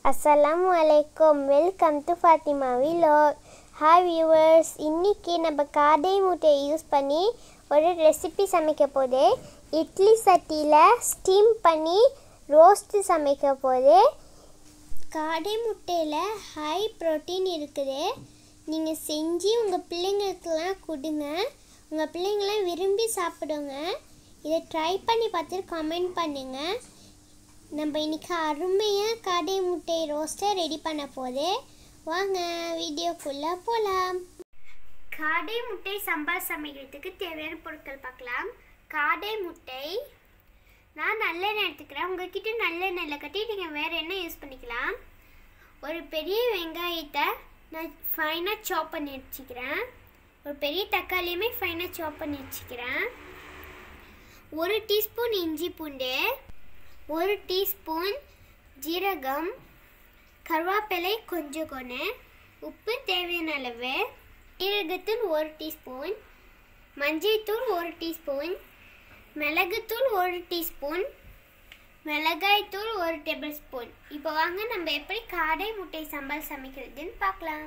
அஸ்ஸலாமு அலைக்கும் welcome to Fathima vlog hi viewers இன்னைக்கு நம்ம காடை முட்டையை யூஸ் பண்ணி ஒரு ரெசிபி சமைக்க போது இட்லி சட்டியில் ஸ்டீம் பண்ணி ரோஸ்ட்டு சமைக்க போது காடை முட்டையில் ஹை ப்ரோட்டீன் இருக்குது நீங்கள் செஞ்சு உங்கள் பிள்ளைங்களுக்கெல்லாம் கொடுங்க உங்கள் பிள்ளைங்களாம் விரும்பி சாப்பிடுங்க இதை ட்ரை பண்ணி பார்த்துட்டு கமெண்ட் பண்ணுங்கள் நம்ம இன்னைக்கு அருமையாக காடை முட்டை ரோஸ்ட்டை ரெடி பண்ண போது வாங்க வீடியோக்குள்ளே போகலாம் காடை முட்டை சம்பார் சமைக்கிறதுக்கு தேவையான பொருட்கள் பார்க்கலாம் காடை முட்டை நான் நல்லெண்ணெய் எடுத்துக்கிறேன் உங்ககிட்ட நல்லெண்ணெய் இல்லை கட்டி நீங்கள் வேறு எண்ணெய் யூஸ் பண்ணிக்கலாம் ஒரு பெரிய வெங்காயத்தை நான் ஃபைனாக சாப் பண்ணி வச்சுக்கிறேன் ஒரு பெரிய தக்காளியுமே ஃபைனாக சாப் பண்ணி வச்சுக்கிறேன் ஒரு டீஸ்பூன் இஞ்சி பூண்டு ஒரு டீஸ்பூன் ஜீரகம் கருவேப்பிலை கொஞ்சம் கொண்டு உப்பு தேவையான அளவு ஜீரகத்தூள் ஒரு டீஸ்பூன் மஞ்சள்தூள் ஒரு டீஸ்பூன் மிளகுத்தூள் ஒரு டீஸ்பூன் மிளகாய்த்தூள் ஒரு டேபிள் ஸ்பூன் இப்போ வாங்க நம்ம எப்படி காடை முட்டை சம்பால் சமைக்கிறதுன்னு பார்க்கலாம்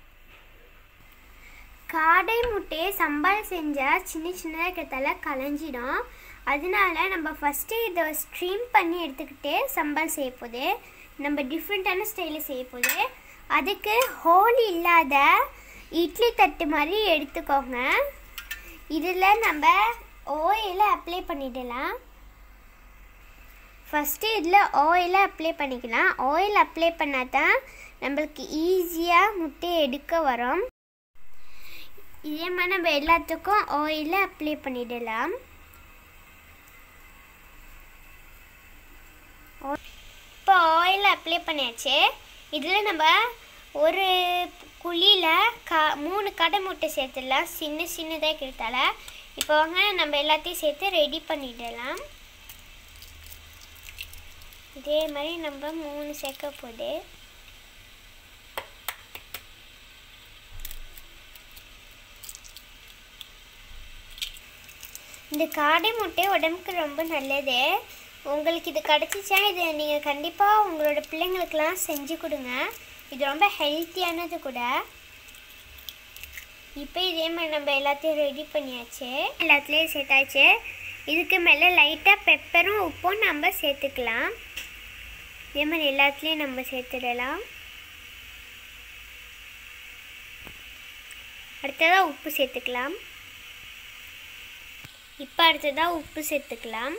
காடை முட்டையை சம்பால் செஞ்சால் சின்ன சின்னதாக இருக்கிறதால கலைஞ்சிடும் அதனால நம்ம ஃபஸ்ட்டு இதை ஸ்ட்ரீம் பண்ணி எடுத்துக்கிட்டு சம்பால் செய்ய போது நம்ம டிஃப்ரெண்ட்டான ஸ்டைலில் செய்ய போது அதுக்கு ஹோல் இல்லாத இட்லி தட்டு மாதிரி எடுத்துக்கோங்க இதில் நம்ம ஆயிலை அப்ளை பண்ணிடலாம் ஃபஸ்ட்டு இதில் ஆயிலை அப்ளை பண்ணிக்கலாம் ஆயில் அப்ளை பண்ணால் தான் நம்மளுக்கு ஈஸியாக முட்டையை எடுக்க வரும் இதே மாதிரி நம்ம எல்லாத்துக்கும் ஆயிலை அப்ளை பண்ணிடலாம் இப்போ ஆயில் அப்ளை பண்ணியாச்சு இதில் நம்ம ஒரு குழியில் கா மூணு கடை முட்டை சேர்த்துடலாம் சின்ன சின்னதாக கிடைத்தால இப்போ வாங்க நம்ம எல்லாத்தையும் சேர்த்து ரெடி பண்ணிடலாம் இதே மாதிரி நம்ம மூணு சேர்க்க போகுது இந்த காடை முட்டை உடம்புக்கு ரொம்ப நல்லது உங்களுக்கு இது கிடச்சிச்சா இது நீங்கள் கண்டிப்பாக உங்களோட பிள்ளைங்களுக்கெல்லாம் செஞ்சு கொடுங்க இது ரொம்ப ஹெல்த்தியானது கூட இப்போ இதே மாதிரி நம்ம எல்லாத்தையும் ரெடி பண்ணியாச்சு எல்லாத்துலேயும் சேர்த்தாச்சு இதுக்கு மேலே லைட்டாக பெப்பரும் உப்பும் நம்ம சேர்த்துக்கலாம் இதே மாதிரி எல்லாத்துலேயும் நம்ம சேர்த்துடலாம் அடுத்ததாக உப்பு சேர்த்துக்கலாம் இப்போ அடுத்ததாக உப்பு சேர்த்துக்கலாம்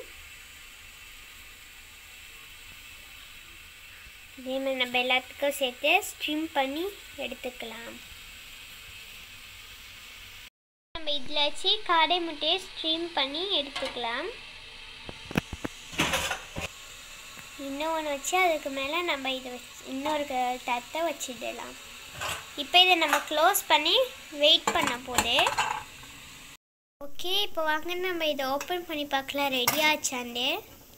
இதே மாதிரி நம்ம எல்லாத்துக்கும் சேர்த்து ஸ்ட்ரீம் பண்ணி எடுத்துக்கலாம் நம்ம இதில் வச்சு காடை முட்டையை ஸ்ட்ரீம் பண்ணி எடுத்துக்கலாம் இன்னொன்று வச்சு அதுக்கு மேலே நம்ம இதை வச்சு இன்னொரு தத்தை வச்சிடலாம் இப்போ இதை நம்ம க்ளோஸ் பண்ணி வெயிட் பண்ண போது ஓகே இப்போ வாங்க நம்ம இதை ஓப்பன் பண்ணி பார்க்கலாம் ரெடி ஆச்சாண்டு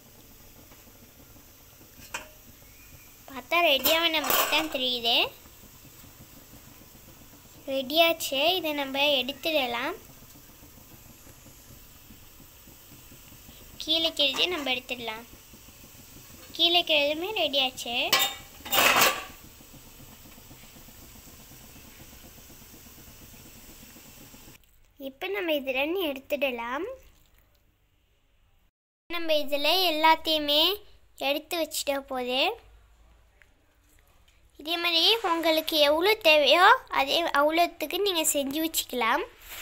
பார்த்தா ரெடியாக நமக்கு தான் தெரியுது ரெடியாச்சு இதை நம்ம எடுத்துடலாம் கீழே கிழது நம்ம எடுத்துடலாம் கீழே கிழதுமே ரெடியாச்சு இப்போ நம்ம இதில் எடுத்துடலாம் நம்ம இதில் எல்லாத்தையுமே எடுத்து வச்சிட்ட போது இதே மாதிரி உங்களுக்கு எவ்வளோ தேவையோ அதே அவ்வளோத்துக்கு நீங்கள் செஞ்சு வச்சுக்கலாம்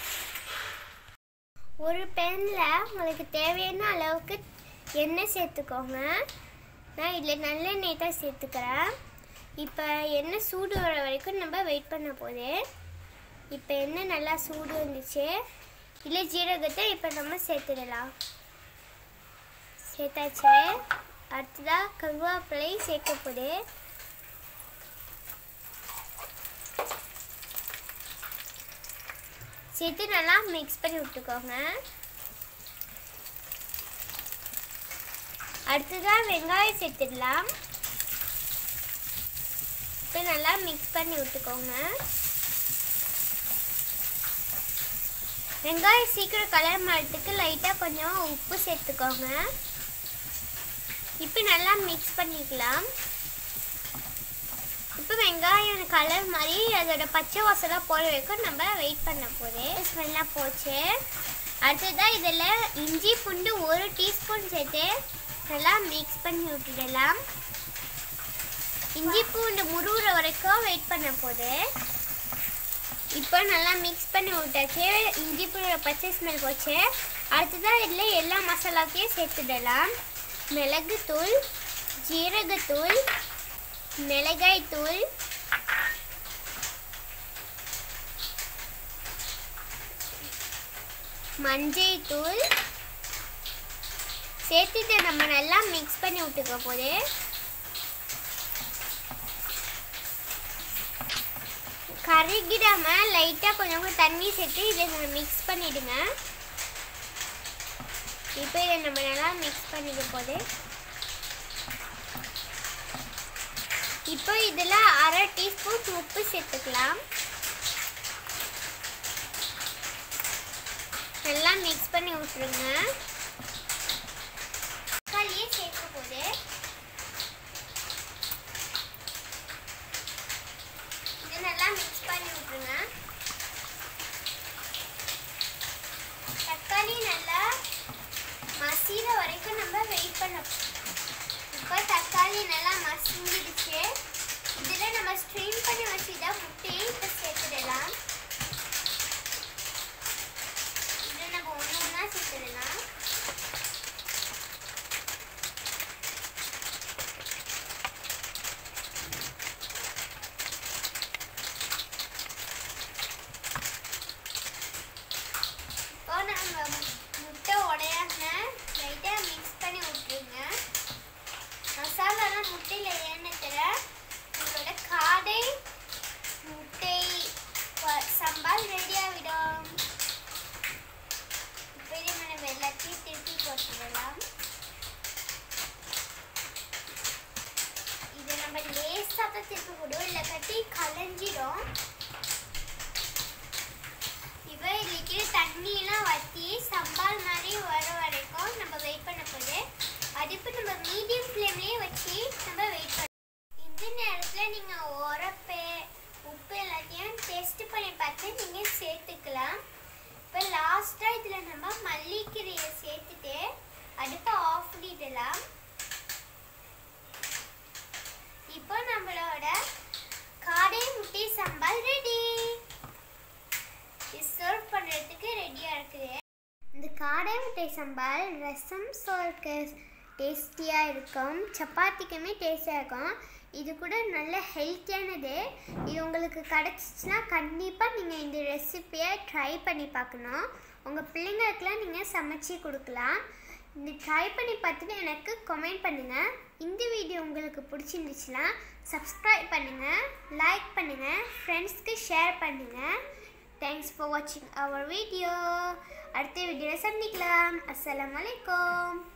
ஒரு பேனில் உங்களுக்கு தேவையான அளவுக்கு எண்ணெய் சேர்த்துக்கோங்க நான் இதில் நல்லெண்ணெய் தான் சேர்த்துக்கிறேன் இப்போ எண்ணெய் சூடு வர வரைக்கும் நம்ம வெயிட் பண்ண போது இப்போ எண்ணெய் நல்லா சூடு வந்துச்சு இல்லை ஜீரகத்தை இப்போ நம்ம சேர்த்துடலாம் சேர்த்தாச்சு அடுத்ததாக கருவேப்பிலை சேர்க்க போது சேர்த்து நல்லா மிக்ஸ் பண்ணி விட்டுக்கோங்க அடுத்ததாக வெங்காயம் சேர்த்துடலாம் இப்போ நல்லா மிக்ஸ் பண்ணி விட்டுக்கோங்க வெங்காயம் சீக்கிரம் கலர் மாறதுக்கு லைட்டாக கொஞ்சம் உப்பு சேர்த்துக்கோங்க இப்போ நல்லா மிக்ஸ் பண்ணிக்கலாம் வெங்காயம் கலர் மாதிரி அதோட பச்சை வாசலாம் போகிற வரைக்கும் நம்ம வெயிட் பண்ண போகுது ஸ்மெல்லாம் போச்சு அடுத்ததாக இதில் இஞ்சி பூண்டு ஒரு டீஸ்பூன் சேர்த்து நல்லா மிக்ஸ் பண்ணி விட்டுடலாம் இஞ்சி பூண்டு முருகிற வரைக்கும் வெயிட் பண்ண போகுது இப்போ நல்லா மிக்ஸ் பண்ணி விட்டாச்சு இஞ்சி பூண்டு பச்சை ஸ்மெல் போச்சு அடுத்ததாக இதில் எல்லா மசாலாத்தையும் சேர்த்துடலாம் மிளகுத்தூள் ஜீரகத்தூள் மிளகாய்த்தூள் மஞ்சள் தூள் சேர்த்துட்டு நம்ம நல்லா மிக்ஸ் பண்ணி விட்டுக்க போது கருகிடாம லைட்டாக கொஞ்சம் கொஞ்சம் தண்ணி சேர்த்து இதை நம்ம மிக்ஸ் பண்ணிடுங்க இப்போ இதை நம்ம நல்லா மிக்ஸ் பண்ணிக்க போது இப்போ இதில் அரை டீஸ்பூன் உப்பு சேர்த்துக்கலாம் நல்லா மிக்ஸ் பண்ணி விட்டுருங்க தக்காளியே சேர்க்க போது இது நல்லா மிக்ஸ் பண்ணி விட்டுருங்க தக்காளி நல்லா மசிகிற வரைக்கும் நம்ம வெயிட் பண்ண இப்போ தக்காளி நல்லா மசிஞ்சிடுச்சு இதில் நம்ம ஸ்ட்ரீம் பண்ணி வச்சுட்டா முட்டையை இப்போ சேர்த்துடலாம் இதில் நம்ம ஒன்று ஒன்றா சேர்த்துடலாம் இப்போ நம்ம முட்டை உடையாம லைட்டாக மிக்ஸ் பண்ணி விட்டுருங்க மசாலாலாம் முட்டையில் ஏன்னத்தில் உங்களோட காடை முட்டை ப- சம்பால் ரெடியாகிடும் இப்போ இதை நம்ம எல்லாத்தையும் திருப்பி போட்டுடலாம் இது நம்ம லேசாக தான் திருப்பி போடுவோம் இல்லை கட்டி கலைஞ்சிடும் இப்போ இதுக்கு தண்ணியெல்லாம் வற்றி சம்பால் மாதிரி வர வரைக்கும் நம்ம வெயிட் பண்ண போது அடுப்பு நம்ம மீடியம் ஃப்ளேம்லேயே வச்சு நம்ம வெயிட் பண்ண இந்த நேரத்தில் நீங்கள் உரப்பு உப்பு எல்லாத்தையும் டெஸ்ட் பண்ணி பார்த்து நீங்கள் சேர்த்துக்கலாம் இப்போ லாஸ்ட்டாக இதில் நம்ம மல்லிக்கீரையை சேர்த்துட்டு அடுப்பை ஆஃப் பண்ணிடலாம் இப்போ நம்மளோட காடை முட்டை சம்பால் ரெடி இது சர்வ் பண்ணுறதுக்கு ரெடியாக இருக்குது இந்த காடை முட்டை சம்பால் ரசம் சோறுக்கு டேஸ்டியாக இருக்கும் சப்பாத்திக்குமே டேஸ்டியாக இருக்கும் இது கூட நல்ல ஹெல்த்தியானது இது உங்களுக்கு கிடச்சிச்சின்னா கண்டிப்பாக நீங்கள் இந்த ரெசிப்பியை ட்ரை பண்ணி பார்க்கணும் உங்கள் பிள்ளைங்களுக்கெல்லாம் நீங்கள் சமைச்சு கொடுக்கலாம் இந்த ட்ரை பண்ணி பார்த்துட்டு எனக்கு கமெண்ட் பண்ணுங்கள் இந்த வீடியோ உங்களுக்கு பிடிச்சிருந்துச்சுன்னா சப்ஸ்கிரைப் பண்ணுங்கள் லைக் பண்ணுங்கள் ஃப்ரெண்ட்ஸ்க்கு ஷேர் பண்ணுங்கள் தேங்க்ஸ் ஃபார் வாட்சிங் அவர் வீடியோ அடுத்த வீடியோவில் சந்திக்கலாம் அஸ்ஸலாமு அலைக்கும்